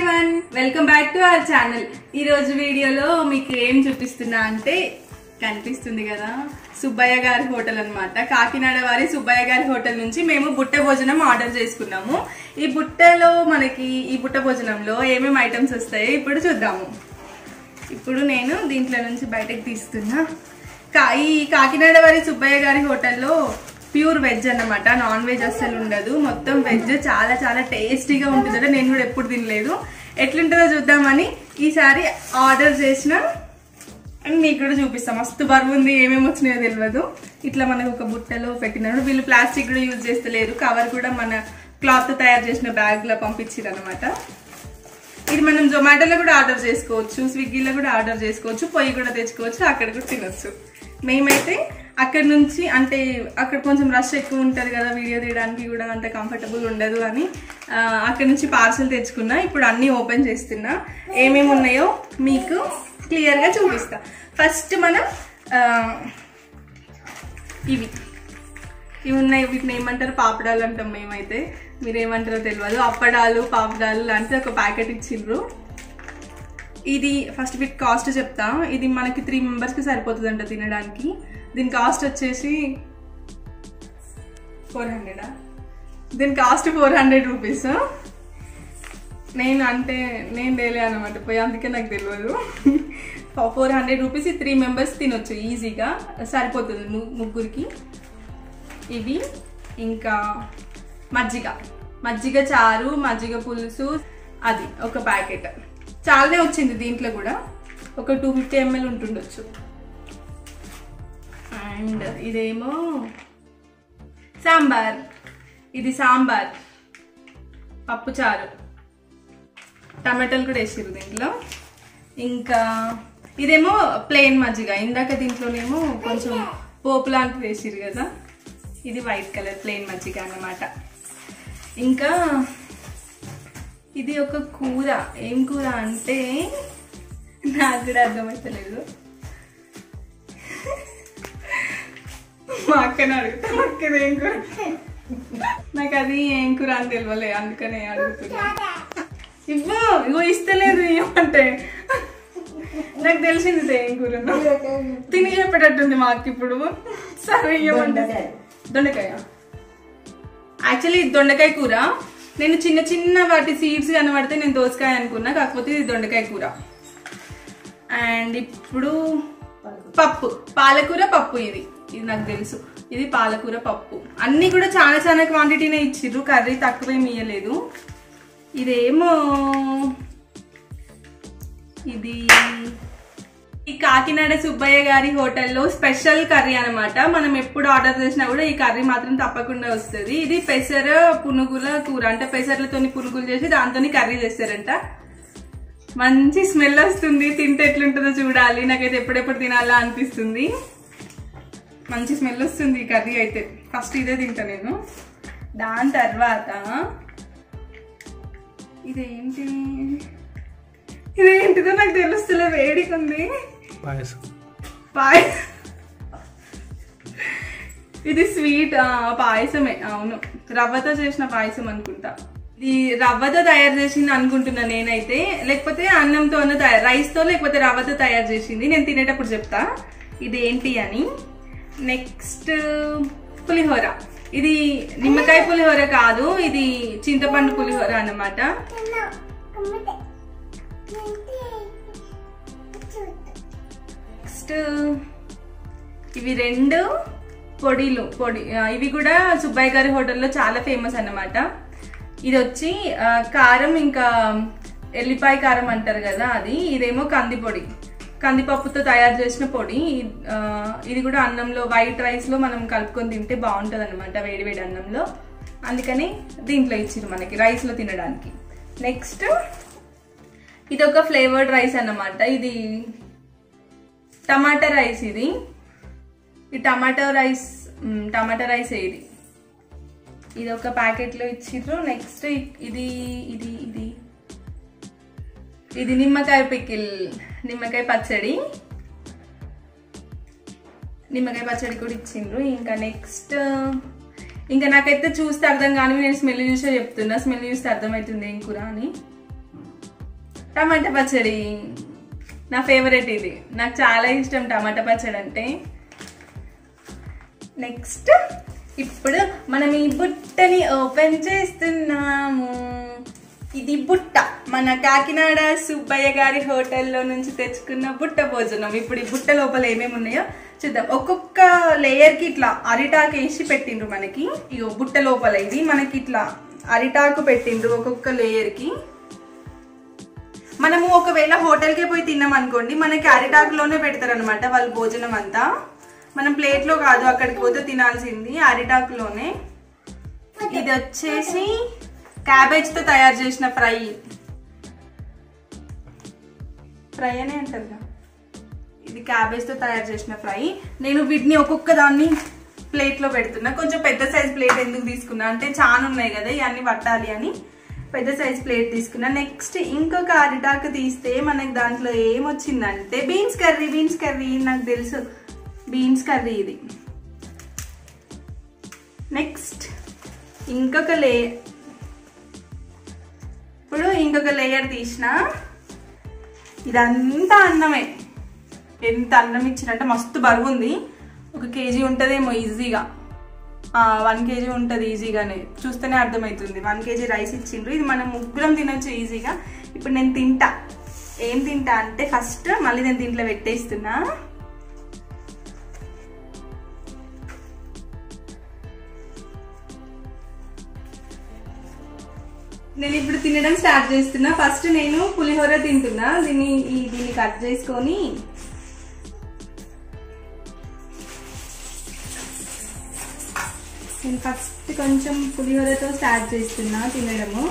Everyone welcome back to our channel ఈ రోజు వీడియోలో మీకు ఏం చూపిస్తున్నా అంటే కనిపిస్తుంది కదా సుబ్బయ్య గారి హోటల్ అన్నమాట కాకినాడ వారి సుబ్బయ్య గారి హోటల్ నుంచి మేము బుట్ట భోజనం ఆర్డర్ చేసుకున్నాము ఈ బుట్టలో మనకి ఈ బుట్ట భోజనంలో ఏమేమి ఐటమ్స్ వస్తాయో ఇప్పుడు చూద్దాము ఇప్పుడు నేను దీంట్లో నుంచి బయటకు తీస్తున్నా కా ఈ కాకినాడ వారి సుబ్బయ్య గారి హోటల్లో ప్యూర్ వెజ్ అన్నమాట నాన్ వెజ్ అస్సలు ఉండదు మొత్తం వెజ్ చాలా చాలా టేస్టీగా ఉంటుందట నేను కూడా ఎప్పుడు తినలేదు ఎట్లుంటుందో చూద్దామని ఈసారి ఆర్డర్ చేసిన అండ్ మీకు కూడా చూపిస్తాం మస్తు బరువు ఉంది ఏమేమి వచ్చినాయో తెలియదు ఇట్లా మనకు ఒక బుట్టలో పెట్టినారు వీళ్ళు ప్లాస్టిక్ కూడా యూజ్ చేస్తలేరు కవర్ కూడా మన క్లాత్ తయారు చేసిన బ్యాగ్లో పంపించారు అనమాట ఇది మనం జొమాటోలో కూడా ఆర్డర్ చేసుకోవచ్చు స్విగ్గీలో కూడా ఆర్డర్ చేసుకోవచ్చు పొయ్యి కూడా తెచ్చుకోవచ్చు అక్కడ కూడా తినొచ్చు మేమైతే అక్కడ నుంచి అంటే అక్కడ కొంచెం రష్ ఎక్కువ ఉంటుంది కదా వీడియో తీయడానికి కూడా అంత కంఫర్టబుల్ ఉండదు అని ఆ, అక్కడ నుంచి పార్సల్ తెచ్చుకున్నా ఇప్పుడు అన్నీ ఓపెన్ చేస్తున్నా ఏమేమి ఉన్నాయో మీకు క్లియర్గా చూపిస్తా ఫస్ట్ మనం ఆ, ఇవి ఇవి ఉన్నాయి వీటిని ఏమంటారు పాపడాలు అంటాం మేమైతే మీరు ఏమంటారో తెలియదు అప్పడాలు పాపడాలు లాంటిది ఒక ప్యాకెట్ ఇచ్చిండ్రు ఇది ఫస్ట్ వీటి కాస్ట్ చెప్తా ఇది మనకి త్రీ మెంబర్స్కి సరిపోతుందంట తినడానికి దీని కాస్ట్ వచ్చేసి ఫోర్ హండ్రెడా దీని కాస్ట్ ఫోర్ హండ్రెడ్ రూపీస్ నేను అంటే నేను తేలే అనమాట పోయి అందుకే నాకు తెలియదు four hundred rupees three members తినొచ్చు ఈజీగా సరిపోతుంది ము- ముగ్గురికి ఇవి ఇంకా మజ్జిగ మజ్జిగ చారు మజ్జిగ పులుసు అది ఒక ప్యాకెట్ చాలానే వచ్చింది దీంట్లో కూడా ఒక టూ ఫిఫ్టీ ఎంఎల్ ఉంటుండొచ్చు అండ్ ఇదేమో సాంబార్ ఇది సాంబార్ పప్పు చారు టమాటాలు కూడా వేసిర్రు దీంట్లో ఇంకా ఇదేమో ప్లెయిన్ మజ్జిగ ఇందాక దీంట్లోనేమో కొంచెం పోపు లాంటిది వేసిర్రు కదా ఇది వైట్ కలర్ ప్లెయిన్ మజ్జిగ అన్నమాట ఇంకా ఇది ఒక కూర ఏం కూర అంటే నాకు కూడా అర్థమవుతలేదు మా అక్కని అడుగుతా మా అక్కది ఏం కూర నాకు అది ఏం కూర అని తెలియలే అందుకనే అడుగుతున్నా ఇవ్వు ఇగో ఇస్తలేదు ఏమంటే నాకు తెలిసింది ఇది ఏం కూర తిని చెప్పేటట్టుంది మా అక్క ఇప్పుడు సరే ఇవ్వమంటే దొండకాయ యాక్చువల్లీ ఇది దొండకాయ కూర నేను చిన్న చిన్న వాటి సీడ్స్ కనబడితే నేను దోసకాయ అనుకున్నా కాకపోతే ఇది దొండకాయ కూర అండ్ ఇప్పుడు పప్పు పాలకూర పప్పు ఇది ఇది నాకు తెలుసు ఇది పాలకూర పప్పు అన్ని కూడా చాలా చాలా క్వాంటిటీనే ఇచ్చిర్రు కర్రీ తక్కువేమి ఇయ్యలేదు ఇదేమో ఇది ఈ కాకినాడ సుబ్బయ్య గారి హోటల్లో స్పెషల్ కర్రీ అన్నమాట మనం ఎప్పుడు ఆర్డర్ చేసినా కూడా ఈ కర్రీ మాత్రం తప్పకుండా వస్తుంది ఇది పెసర పునుగుల కూర అంటే పెసర్లతోని పునుగులు చేసి దాంతోని కర్రీ చేస్తారంట మంచి స్మెల్ వస్తుంది తింటే ఎట్లుంటుందో చూడాలి నాకైతే ఎప్పుడెప్పుడు తినాలా అనిపిస్తుంది మంచి స్మెల్ వస్తుంది ఈ కర్రీ అయితే ఫస్ట్ ఇదే తింటా నేను దాని తర్వాత ఇదేంటి ఇదేంటిదో నాకు తెలుస్తలే వేడిగా ఉంది పాయసం పాయ ఇది స్వీట్ పాయసమే అవును రవ్వతో చేసిన పాయసం అనుకుంటా ఇది రవ్వతో తయారు చేసింది అనుకుంటున్నా నేనైతే లేకపోతే అన్నంతో తయారు రైస్ తో లేకపోతే రవ్వతో తయారు చేసింది నేను తినేటప్పుడు చెప్తా ఇది ఏంటి అని నెక్స్ట్ పులిహోర ఇది నిమ్మకాయ పులిహోర కాదు ఇది చింతపండు పులిహోర అన్నమాట నెక్స్ట్ ఇవి రెండు పొడిలు పొడి ఆ, ఇవి కూడా సుబ్బయ్య గారి హోటల్లో చాలా ఫేమస్ అన్నమాట ఇది వచ్చి ఆ, కారం ఇంకా ఎల్లిపాయ కారం అంటారు కదా అది ఇదేమో కంది పొడి కందిపప్పుతో తయారు చేసిన పొడి ఆ, ఇది కూడా అన్నంలో వైట్ రైస్ లో మనం కలుపుకొని తింటే బాగుంటది అనమాట వేడి వేడి అన్నంలో అందుకని దీంట్లో ఇచ్చింది మనకి రైస్ లో తినడానికి నెక్స్ట్ ఇది ఒక ఫ్లేవర్డ్ రైస్ అన్నమాట ఇది టమాటా రైస్ ఇది ఈ టమాటో రైస్ మ్, టమాటా రైస్ ఇది ఇది ఒక ప్యాకెట్ లో ఇచ్చిర్రు నెక్స్ట్ ఇది ఇది ఇది ఇది నిమ్మకాయ పికిల్ నిమ్మకాయ పచ్చడి నిమ్మకాయ పచ్చడి కూడా ఇచ్చిండ్రు ఇంకా నెక్స్ట్ ఇంకా నాకైతే చూస్తే అర్థం కాని నేను స్మెల్ చూసే చెప్తున్నా స్మెల్ చూస్తే అర్థమవుతుంది ఏం కూర అని టమాటా పచ్చడి నా ఫేవరెట్ ఇది నాకు చాలా ఇష్టం టమాటా పచ్చడి అంటే నెక్స్ట్ ఇప్పుడు మనం ఈ బుట్టని ఓపెన్ చేస్తున్నాము ఇది బుట్ట మన కాకినాడ సుబ్బయ్య గారి హోటల్లో నుంచి తెచ్చుకున్న బుట్ట భోజనం ఇప్పుడు ఈ బుట్ట లోపల ఏమేమి ఉన్నాయో చూద్దాం ఒక్కొక్క లేయర్ కి ఇట్లా అరిటాకు వేసి పెట్టిండ్రు మనకి ఇగో బుట్ట లోపల ఇది మనకి ఇట్లా అరిటాకు పెట్టిండ్రు ఒక్కొక్క లేయర్ కి మనము ఒకవేళ హోటల్కి పోయి తిన్నాం అనుకోండి మనకి అరిటాకులోనే పెడతారు అనమాట వాళ్ళు భోజనం అంతా మనం ప్లేట్లో కాదు అక్కడికి పోతే తినాల్సింది అరిటాకులోనే ఇది వచ్చేసి క్యాబేజ్ తో తయారు చేసిన ఫ్రై ఫ్రై అనే అంటారు కదా. ఇది క్యాబేజ్ తో తయారు చేసిన ఫ్రై నేను వీటిని ఒక్కొక్క దాన్ని ప్లేట్ లో పెడుతున్నా కొంచెం పెద్ద సైజ్ ప్లేట్ ఎందుకు తీసుకున్నా అంటే చాలా ఉన్నాయి కదా ఇవన్నీ పట్టాలి అని పెద్ద సైజ్ ప్లేట్ తీసుకున్నా నెక్స్ట్ ఇంకొక అరిటాకు తీస్తే మనకి దాంట్లో ఏమొచ్చిందంటే బీన్స్ కర్రీ బీన్స్ కర్రీ నాకు తెలుసు బీన్స్ కర్రీ ఇది నెక్స్ట్ ఇంకొక లే ఇప్పుడు ఇంకొక లేయర్ తీసిన ఇదంతా అన్నమే ఎంత అన్నం ఇచ్చినట్టే మస్తు బరువు ఉంది ఒక కేజీ ఉంటుందేమో ఈజీగా వన్ కేజీ ఉంటుంది ఈజీగానే చూస్తేనే అర్థమవుతుంది వన్ కేజీ రైస్ ఇచ్చిండ్రు ఇది మనం ముగ్గురం తినొచ్చు ఈజీగా ఇప్పుడు నేను తింటా ఏం తింటా అంటే ఫస్ట్ మళ్ళీ నేను దీంట్లో పెట్టేస్తున్నా నేను ఇప్పుడు తినడం స్టార్ట్ చేస్తున్నా ఫస్ట్ నేను పులిహోర తింటున్నా దీన్ని ఈ దీన్ని కట్ చేసుకొని నేను ఫస్ట్ కొంచెం పులిహోరతో స్టార్ట్ చేస్తున్నా తినడము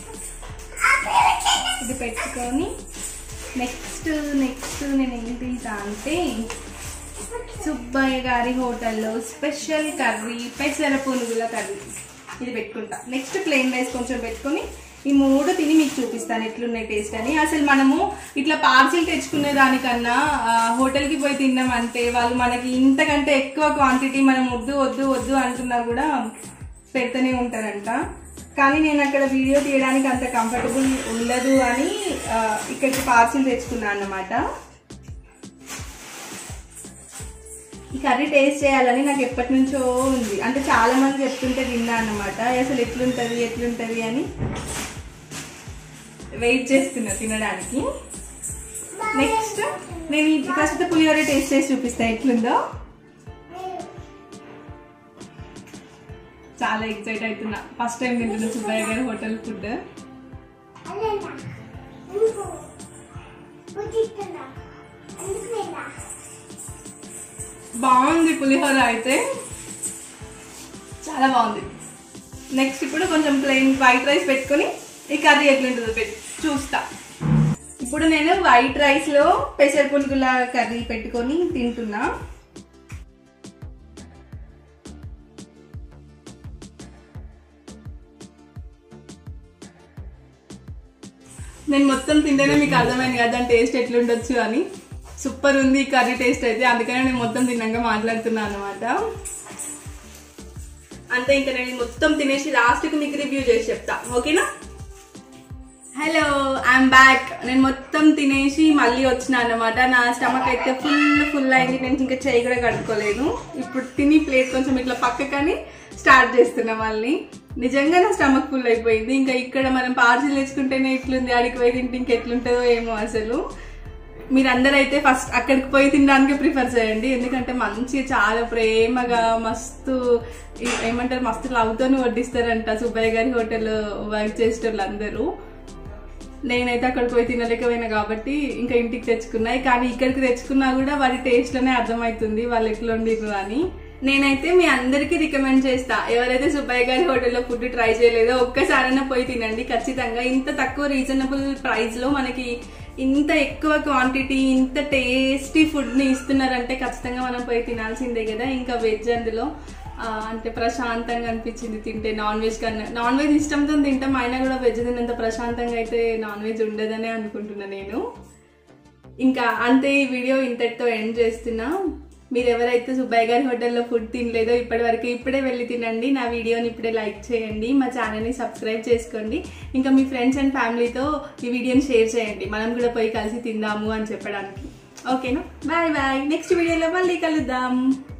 ఇది పెట్టుకొని నెక్స్ట్ నెక్స్ట్ నేను ఏం తింటా అంటే సుబ్బయ్య గారి హోటల్లో స్పెషల్ కర్రీ పెసర పునుగుల కర్రీ ఇది పెట్టుకుంటా నెక్స్ట్ ప్లెయిన్ రైస్ కొంచెం పెట్టుకొని ఈ మూడు తిని మీకు చూపిస్తాను ఎట్లున్నాయి టేస్ట్ అని అసలు మనము ఇట్లా పార్సిల్ తెచ్చుకునే దానికన్నా ఆ, హోటల్కి పోయి తిన్నామంటే వాళ్ళు మనకి ఇంతకంటే ఎక్కువ క్వాంటిటీ మనం వద్దు వద్దు వద్దు అంటున్నా కూడా పెడుతూనే ఉంటారంట కానీ నేను అక్కడ వీడియో తీయడానికి అంత కంఫర్టబుల్ ఉండదు అని ఆ, ఇక్కడికి పార్సిల్ తెచ్చుకున్నాను అన్నమాట ఈ కర్రీ టేస్ట్ చేయాలని నాకు ఎప్పటి నుంచో ఉంది అంటే చాలా మంది చెప్తుంటే విన్నా అన్నమాట అసలు ఎట్లుంటది ఎట్లుంటది అని వెయిట్ చేస్తున్నా తినడానికి నెక్స్ట్ నేను ఈ ఫస్ట్ పులిహోర టేస్ట్ చేసి చూపిస్తా ఎట్లుందో చాలా ఎక్సైట్ అవుతున్నా ఫస్ట్ టైం తింటున్నా సుబ్బయ్య గారి హోటల్ ఫుడ్ బాగుంది పులిహోర అయితే చాలా బాగుంది నెక్స్ట్ ఇప్పుడు కొంచెం ప్లెయిన్ వైట్ రైస్ పెట్టుకొని ఈ కర్రీ ఎట్లుంటుందో పెట్టి చూస్తా ఇప్పుడు నేను వైట్ రైస్ లో పెసర పునుగుల కర్రీ పెట్టుకొని తింటున్నా నేను మొత్తం తింటేనే మీకు అర్థమైంది కదా దాని టేస్ట్ ఎట్లుండొచ్చు అని సూపర్ ఉంది ఈ కర్రీ టేస్ట్ అయితే అందుకనే నేను మొత్తం తిన్నాక మాట్లాడుతున్నాను అనమాట అంతే ఇంకా నేను ఇది మొత్తం తినేసి లాస్ట్కి మీకు రివ్యూ చేసి చెప్తా ఓకేనా హలో ఐఎమ్ బ్యాక్ నేను మొత్తం తినేసి మళ్ళీ వచ్చిన అనమాట నా స్టమక్ అయితే ఫుల్ ఫుల్ అయింది నేను ఇంకా చేయి కూడా కడుక్కోలేదు ఇప్పుడు తిని ప్లేట్ కొంచెం ఇట్లా పక్కకని స్టార్ట్ చేస్తున్నా మళ్ళీ నిజంగా నా స్టమక్ ఫుల్ అయిపోయింది ఇంకా ఇక్కడ మనం పార్సిల్ తెచ్చుకుంటేనే ఇట్లుంది ఆడికి పోయి తింటే ఇంకెట్లుంటుందో ఏమో అసలు మీరందరూ అయితే ఫస్ట్ అక్కడికి పోయి తినడానికి ప్రిఫర్ చేయండి ఎందుకంటే మంచిగా చాలా ప్రేమగా మస్తు ఈ- ఏమంటారు మస్తు లవ్తోని వడ్డిస్తారంట సుబ్బయ్య గారి హోటల్ వర్క్ చేసేటోళ్ళు అందరూ నేనైతే అక్కడికి పోయి తినలేకపోయినా కాబట్టి ఇంకా ఇంటికి తెచ్చుకున్నాయి కానీ ఇక్కడికి తెచ్చుకున్నా కూడా వారి టేస్ట్ లోనే అర్థమవుతుంది వాళ్ళు ఎట్లా వండిర్రు అని నేనైతే మీ అందరికీ రికమెండ్ చేస్తా ఎవరైతే సుబ్బయ్య గారి హోటల్లో ఫుడ్ ట్రై చేయలేదో ఒక్కసారైనా పోయి తినండి ఖచ్చితంగా ఇంత తక్కువ రీజనబుల్ ప్రైస్ లో మనకి ఇంత ఎక్కువ క్వాంటిటీ ఇంత టేస్టీ ఫుడ్ ని ఇస్తున్నారంటే ఖచ్చితంగా మనం పోయి తినాల్సిందే కదా ఇంకా వెజ్ అందులో ఆ, అంటే ప్రశాంతంగా అనిపించింది తింటే నాన్ వెజ్ కన్నా నాన్ వెజ్ ఇష్టంతో తింటాం అయినా కూడా వెజ్ తిన్నంత ప్రశాంతంగా అయితే నాన్ వెజ్ ఉండదనే అనుకుంటున్నా నేను ఇంకా అంతే ఈ వీడియో ఇంతటితో ఎండ్ చేస్తున్నా మీరు ఎవరైతే సుబ్బయ్య గారి హోటల్లో ఫుడ్ తినలేదో ఇప్పటి వరకు ఇప్పుడే వెళ్ళి తినండి నా వీడియోని ఇప్పుడే లైక్ చేయండి మా ఛానల్ని సబ్స్క్రైబ్ చేసుకోండి ఇంకా మీ ఫ్రెండ్స్ అండ్ ఫ్యామిలీతో ఈ వీడియోని షేర్ చేయండి మనం కూడా పోయి కలిసి తిందాము అని చెప్పడానికి ఓకేనా బాయ్ బాయ్ నెక్స్ట్ వీడియోలో మళ్ళీ కలుద్దాం